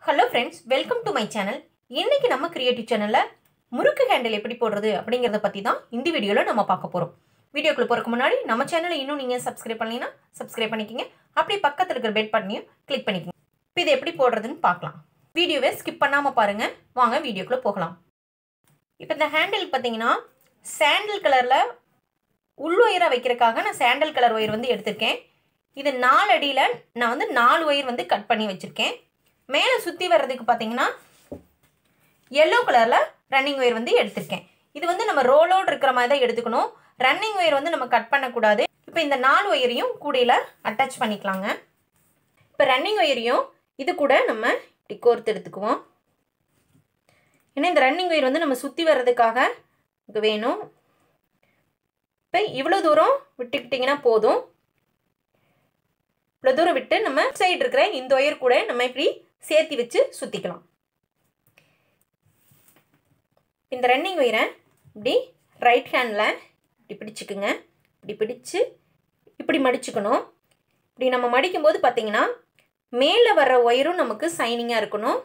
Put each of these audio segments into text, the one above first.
hello friends welcome to my channel இன்னைக்கு நம்ம creative சேனலில் முறுக்கு ஹேண்டில் எப்படி போடுறது அப்படிங்கிறத பற்றி தான் இந்த வீடியோவில் நம்ம பார்க்க போகிறோம் வீடியோக்குள்ள போகிறதுக்கு முன்னாடி நம்ம சேனலை இன்னும் நீங்கள் சப்ஸ்கிரைப் பண்ணீங்கன்னா சப்ஸ்கிரைப் பண்ணிக்கிங்க அப்படியே பக்கத்தில் இருக்கிற பெல் பட்டனையும் கிளிக் பண்ணிக்கோங்க இப்போ இதை எப்படி போடுறதுன்னு பார்க்கலாம் வீடியோவை ஸ்கிப் பண்ணாமல் பாருங்கள் வாங்க வீடியோக்குள்ளே போகலாம் இப்போ இந்த ஹேண்டில் பார்த்தீங்கன்னா சாண்டில் கலரில் உள் ஒயராக வைக்கிறதுக்காக நான் சாண்டல் கலர் ஒயர் வந்து எடுத்திருக்கேன் இது நாலு அடியில் நான் வந்து நாலு ஒயர் வந்து கட் பண்ணி வச்சுருக்கேன் மேலே சுற்றி வர்றதுக்கு பார்த்தீங்கன்னா எல்லோ கலரில் ரன்னிங் ஒயர் வந்து எடுத்திருக்கேன் இது வந்து நம்ம ரோலோடு இருக்கிற மாதிரி தான் எடுத்துக்கணும் ரன்னிங் ஒயர் வந்து நம்ம கட் பண்ணக்கூடாது இப்போ இந்த நாலு ஒயரையும் கூடையில் அட்டாச் பண்ணிக்கலாங்க இப்போ ரன்னிங் ஒயரையும் இது கூட நம்ம இப்படி கோர்த்து எடுத்துக்குவோம் ஏன்னா இந்த ரன்னிங் ஒயர் வந்து நம்ம சுற்றி வர்றதுக்காக இது வேணும் இப்போ இவ்வளோ தூரம் விட்டுக்கிட்டிங்கன்னா போதும் இவ்வளோ தூரம் விட்டு நம்ம சைடு இருக்கிற இந்த ஒயர் கூட நம்ம இப்படி சேர்த்தி வச்சு சுற்றிக்கலாம் இந்த ரன்னிங் ஒயரை இப்படி ரைட் ஹேண்டில் இப்படி பிடிச்சிக்குங்க இப்படி பிடிச்சு இப்படி மடிச்சுக்கணும் இப்படி நம்ம மடிக்கும்போது பார்த்தீங்கன்னா மேலே வர்ற ஒயரும் நமக்கு சைனிங்காக இருக்கணும்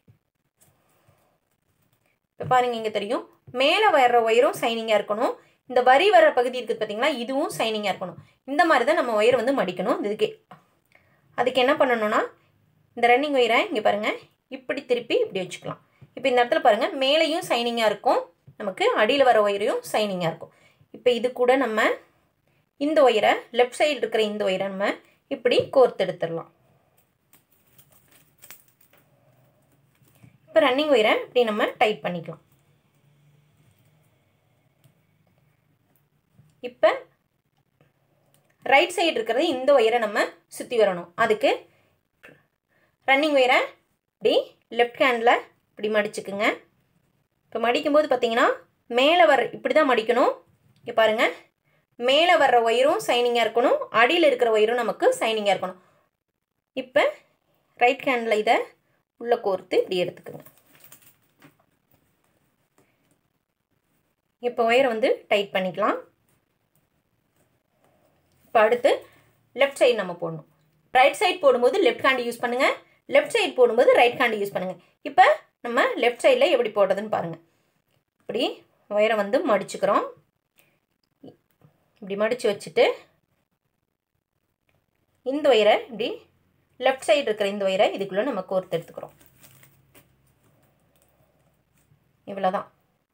இப்போ பாருங்க இங்கே தெரியும் மேலே வர்ற ஒயரும் சைனிங்காக இருக்கணும் இந்த வரி வர பகுதி இருக்குது பார்த்தீங்களா இதுவும் சைனிங்காக இருக்கணும் இந்த மாதிரி தான் நம்ம ஒயர் வந்து மடிக்கணும் இதுக்கு அதுக்கு என்ன பண்ணணும்னா இந்த ரன்னிங் ஒயரை இங்கே பாருங்கள் இப்படி திருப்பி இப்படி வச்சுக்கலாம் இப்போ இந்த இடத்துல பாருங்கள் மேலேயும் சைனிங்காக இருக்கும் நமக்கு அடியில் வர ஒயரையும் சைனிங்காக இருக்கும் இப்போ இது கூட நம்ம இந்த ஒயரை லெஃப்ட் சைடு இருக்கிற இந்த ஒயரை நம்ம இப்படி கோர்த்து எடுத்துடலாம் இப்போ ரன்னிங் ஒயரை இப்படி நம்ம டைட் பண்ணிக்கலாம் இப்போ ரைட் சைடு இருக்கிறது இந்த ஒயரை நம்ம சுற்றி வரணும் அதுக்கு ரன்னிங் ஒயரை இப்படி லெஃப்ட் ஹேண்டில் இப்படி மடிச்சுக்குங்க இப்போ மடிக்கும்போது பார்த்தீங்கன்னா மேலே வர இப்படி தான் மடிக்கணும் இங்கே பாருங்கள் மேலே வர்ற ஒயரும் சைனிங்காக இருக்கணும் அடியில் இருக்கிற ஒயரும் நமக்கு சைனிங்காக இருக்கணும் இப்போ ரைட் ஹேண்டில் இதை உள்ளே கோர்த்து இப்படி எடுத்துக்குங்க இப்போ ஒயரை வந்து டைட் பண்ணிக்கலாம் இப்போ அடுத்து லெஃப்ட் சைடு நம்ம போடணும் ரைட் சைடு போடும்போது லெஃப்ட் ஹேண்டு யூஸ் பண்ணுங்கள் லெஃப்ட் சைடு போடும்போது ரைட் ஹேண்டு யூஸ் பண்ணுங்கள் இப்போ நம்ம லெஃப்ட் சைடில் எப்படி போடுறதுன்னு பாருங்கள் இப்படி ஒயரை வந்து மடிச்சுக்கிறோம் இப்படி மடித்து வச்சுட்டு இந்த ஒயரை இப்படி லெஃப்ட் சைடு இருக்கிற இந்த ஒயரை இதுக்குள்ளே நம்ம கோர்த்து எடுத்துக்கிறோம் இவ்வளோதான்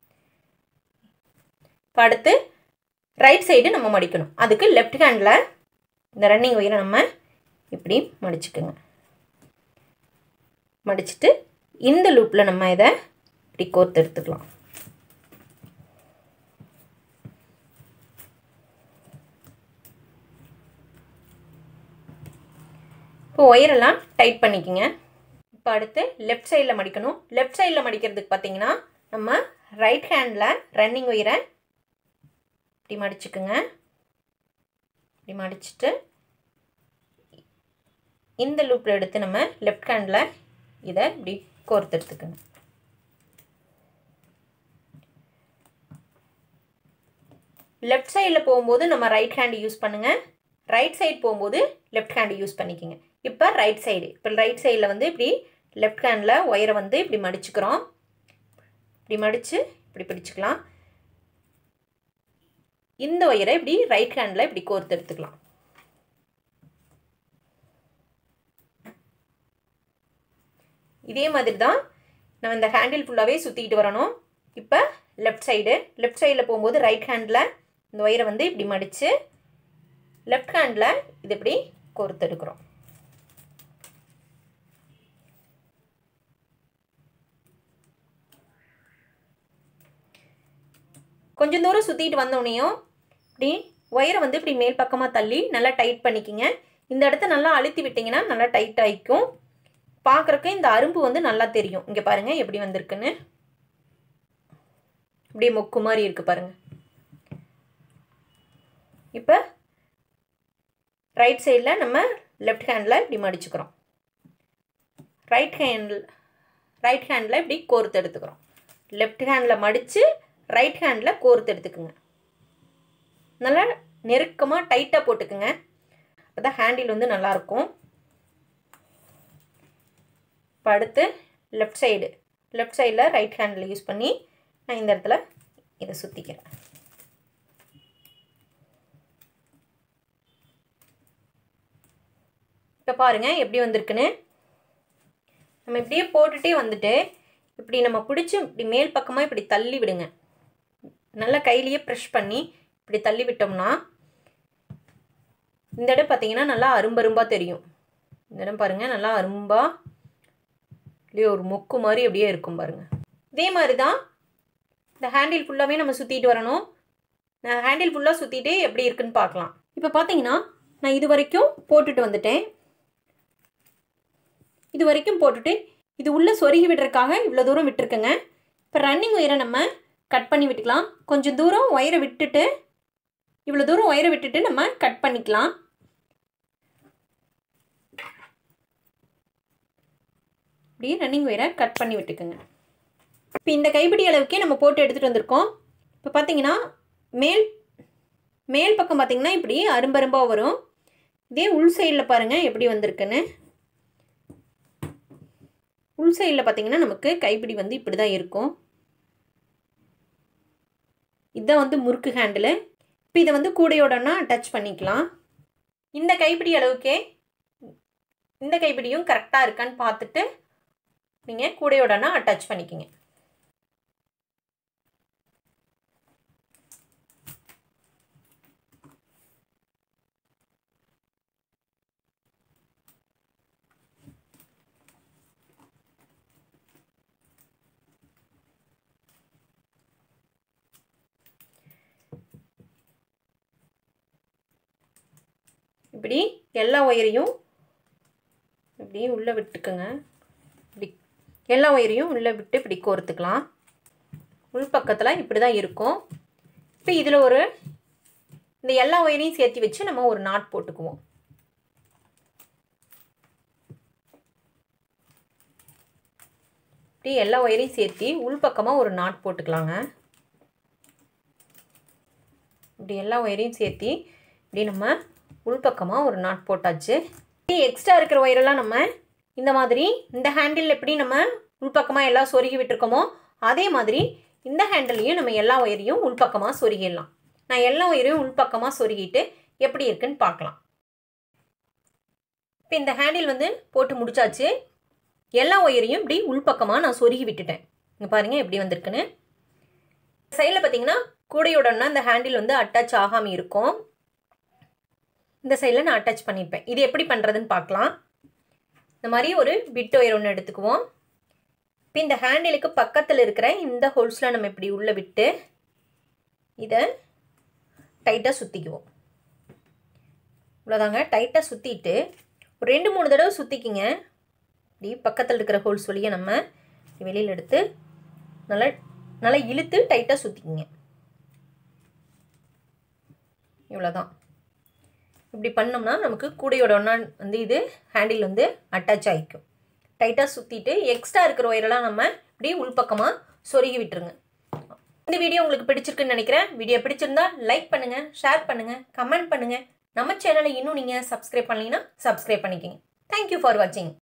இப்போ அடுத்து ரைட் சைடு நம்ம மடிக்கணும் அதுக்கு லெஃப்ட் ஹேண்டில் இந்த ரன்னிங் ஒயரை நம்ம இப்படி மடிச்சுக்குங்க மடிச்சுட்டு இந்த லூப்பில் நம்ம இதை இப்படி கோர்த்து எடுத்துக்கலாம் இப்போ ஒயரெல்லாம் டைட் பண்ணிக்கோங்க இப்போ அடுத்து லெஃப்ட் சைடில் மடிக்கணும் லெஃப்ட் சைடில் மடிக்கிறதுக்கு பார்த்தீங்கன்னா நம்ம ரைட் ஹேண்டில் ரன்னிங் ஒயரை இப்படி மடிச்சுக்குங்க இப்படி மடிச்சுட்டு இந்த லூப்பில் எடுத்து நம்ம லெஃப்ட் ஹேண்டில் இதை இப்படி கோர்த்து எடுத்துக்கணும் லெஃப்ட் சைடில் போகும்போது நம்ம ரைட் ஹேண்டு யூஸ் பண்ணுங்கள் ரைட் சைடு போகும்போது லெஃப்ட் ஹேண்டு யூஸ் பண்ணிக்கோங்க இப்போ ரைட் சைடு இப்போ ரைட் சைடில் வந்து இப்படி லெஃப்ட் ஹேண்டில் ஒயரை வந்து இப்படி மடிச்சுக்கிறோம் இப்படி மடித்து இப்படி பிடிச்சிக்கலாம் இந்த ஒயரை இப்படி ரைட் ஹேண்டில் இப்படி கோர்த்து எடுத்துக்கலாம் இதே மாதிரி தான் நம்ம இந்த ஹேண்டில் ஃபுல்லாகவே சுற்றிக்கிட்டு வரணும் இப்போ லெஃப்ட் சைடு லெஃப்ட் சைடில் போகும்போது ரைட் ஹேண்டில் இந்த ஒயரை வந்து இப்படி மடித்து லெஃப்ட் ஹேண்டில் இது இப்படி கோர்த்து எடுக்கிறோம் கொஞ்சம் தூரம் சுற்றிட்டு வந்தோடனையும் இப்படி ஒயரை வந்து இப்படி மேல் பக்கமாக தள்ளி நல்லா டைட் பண்ணிக்கிங்க இந்த இடத்த நல்லா அழுத்தி விட்டிங்கன்னா நல்லா டைட் ஆகிக்கும் பார்க்குறக்கு இந்த அரும்பு வந்து நல்லா தெரியும் இங்கே பாருங்கள் எப்படி வந்திருக்குன்னு அப்படியே மொக்கு மாதிரி இருக்குது பாருங்கள் இப்போ ரைட் சைடில் நம்ம லெஃப்ட் ஹேண்டில் இப்படி மடிச்சுக்கிறோம் ரைட் ஹேண்டில் ரைட் ஹேண்டில் இப்படி கோர்த்து எடுத்துக்கிறோம் லெஃப்ட் ஹேண்டில் மடித்து ரைட் ஹேண்டில் கோர்த்து எடுத்துக்குங்க நல்லா நெருக்கமாக டைட்டாக போட்டுக்குங்க அப்போ தான் ஹேண்டில் வந்து நல்லாயிருக்கும் இப்போ அடுத்து லெஃப்ட் சைடு லெஃப்ட் சைடில் ரைட் ஹேண்டில் யூஸ் பண்ணி நான் இந்த இடத்துல இதை சுற்றிக்கிறேன் இப்போ பாருங்கள் எப்படி வந்திருக்குன்னு நம்ம இப்படியே போட்டுகிட்டே வந்துட்டு இப்படி நம்ம பிடிச்சி இப்படி மேல் பக்கமாக இப்படி தள்ளி விடுங்க நல்லா கையிலேயே ப்ரெஷ் பண்ணி இப்படி தள்ளி விட்டோம்னா இந்த இடம் பார்த்தீங்கன்னா நல்லா அரும்பரும்பாக தெரியும் இந்த இடம் பாருங்கள் நல்லா அரும்பாக அப்படியே ஒரு மொக்கு மாதிரி அப்படியே இருக்கும் பாருங்கள் இதே மாதிரி தான் இந்த ஹேண்டில் ஃபுல்லாகவே நம்ம சுற்றிட்டு வரணும் நான் ஹேண்டில் ஃபுல்லாக சுற்றிட்டு எப்படி இருக்குன்னு பார்க்கலாம் இப்போ பார்த்தீங்கன்னா நான் இது வரைக்கும் போட்டுட்டு வந்துட்டேன் இது வரைக்கும் போட்டுட்டு இது உள்ளே சொருகி விடுறதுக்காக இவ்வளோ தூரம் விட்டுருக்கேங்க இப்போ ரன்னிங் ஒயரை நம்ம கட் பண்ணி விட்டுக்கலாம் கொஞ்சம் தூரம் ஒயரை விட்டுட்டு இவ்வளோ தூரம் ஒயரை விட்டுட்டு நம்ம கட் பண்ணிக்கலாம் இப்படி ரன்னிங் ஒயரை கட் பண்ணி விட்டுக்குங்க இப்போ இந்த கைப்பிடி அளவுக்கே நம்ம போட்டு எடுத்துகிட்டு வந்திருக்கோம் இப்போ பார்த்தீங்கன்னா மேல் மேல் பக்கம் பார்த்தீங்கன்னா இப்படி அரும்பரும்பாக வரும் இதே உள் சைடில் பாருங்கள் எப்படி வந்திருக்குன்னு உள் சைடில் பார்த்தீங்கன்னா நமக்கு கைப்பிடி வந்து இப்படி தான் இருக்கும் இதுதான் வந்து முறுக்கு ஹேண்டிலு இப்போ இதை வந்து கூடையோடனா டச் பண்ணிக்கலாம் இந்த கைப்பிடி அளவுக்கே இந்த கைப்பிடியும் கரெக்டாக இருக்கான்னு பார்த்துட்டு நீங்கள் கூடையோடனா அட்டாச் பண்ணிக்கிங்க இப்படி எல்லா ஒயரையும் இப்படி உள்ளே விட்டுக்குங்க இப்படி எல்லா ஒயரையும் உள்ளே விட்டு இப்படி கோர்த்துக்கலாம் உள் பக்கத்தில் இப்படி தான் இருக்கும் இப்போ இதில் ஒரு இந்த எல்லா ஒயரையும் சேர்த்து வச்சு நம்ம ஒரு நாட் போட்டுக்குவோம் இப்படி எல்லா ஒயரையும் சேர்த்து உள் பக்கமாக ஒரு நாட் போட்டுக்கலாங்க இப்படி எல்லா ஒயரையும் சேர்த்து இப்படி நம்ம உள்பக்கமாக ஒரு நாட் போட்டாச்சு எக்ஸ்ட்ரா இருக்கிற ஒயரெல்லாம் நம்ம இந்த மாதிரி இந்த ஹேண்டில் எப்படி நம்ம உள்பக்கமாக எல்லாம் சொருகி விட்டுருக்கோமோ அதே மாதிரி இந்த ஹேண்டிலையும் நம்ம எல்லா ஒயரையும் உள்பக்கமாக சொருகிடலாம் நான் எல்லா ஒயரையும் உள்பக்கமாக சொருகிட்டு எப்படி இருக்குன்னு பார்க்கலாம் இப்போ இந்த ஹேண்டில் வந்து போட்டு முடிச்சாச்சு எல்லா ஒயரையும் இப்படி உள்பக்கமாக நான் சொருகி விட்டுட்டேன் இங்கே பாருங்கள் எப்படி வந்திருக்குன்னு சைடில் பார்த்தீங்கன்னா கூடையோடனா இந்த ஹேண்டில் வந்து அட்டாச் ஆகாமல் இருக்கும் இந்த சைடில் நான் அட்டாச் பண்ணியிருப்பேன் இது எப்படி பண்ணுறதுன்னு பார்க்கலாம் இந்த மாதிரி ஒரு பிட் ஒயர் ஒன்று எடுத்துக்குவோம் இப்போ இந்த ஹேண்டிலுக்கு பக்கத்தில் இருக்கிற இந்த ஹோல்ஸில் நம்ம இப்படி உள்ளே விட்டு இதை டைட்டாக சுற்றிக்குவோம் இவ்வளோதாங்க டைட்டாக சுற்றிட்டு ஒரு ரெண்டு மூணு தடவை சுற்றிக்கிங்க இப்படி பக்கத்தில் இருக்கிற ஹோல்ஸ் வழியாக நம்ம வெளியில் எடுத்து நல்லா நல்லா இழுத்து டைட்டாக சுற்றிக்கிங்க இவ்வளோதான் இப்படி பண்ணோம்னா நமக்கு கூடையோட ஒன்றா வந்து இது ஹேண்டில் வந்து அட்டாச் ஆகிக்கும் டைட்டாக சுற்றிட்டு எக்ஸ்ட்ரா இருக்கிற ஒயரெல்லாம் நம்ம இப்படி உள்பக்கமாக சொருகி விட்டுருங்க இந்த வீடியோ உங்களுக்கு பிடிச்சிருக்குன்னு நினைக்கிறேன் வீடியோ பிடிச்சிருந்தா லைக் பண்ணுங்கள் ஷேர் பண்ணுங்கள் கமெண்ட் பண்ணுங்கள் நம்ம சேனலை இன்னும் நீங்கள் சப்ஸ்கிரைப் பண்ணலீங்கன்னா சப்ஸ்கிரைப் பண்ணிக்கோங்க தேங்க்யூ ஃபார் வாட்சிங்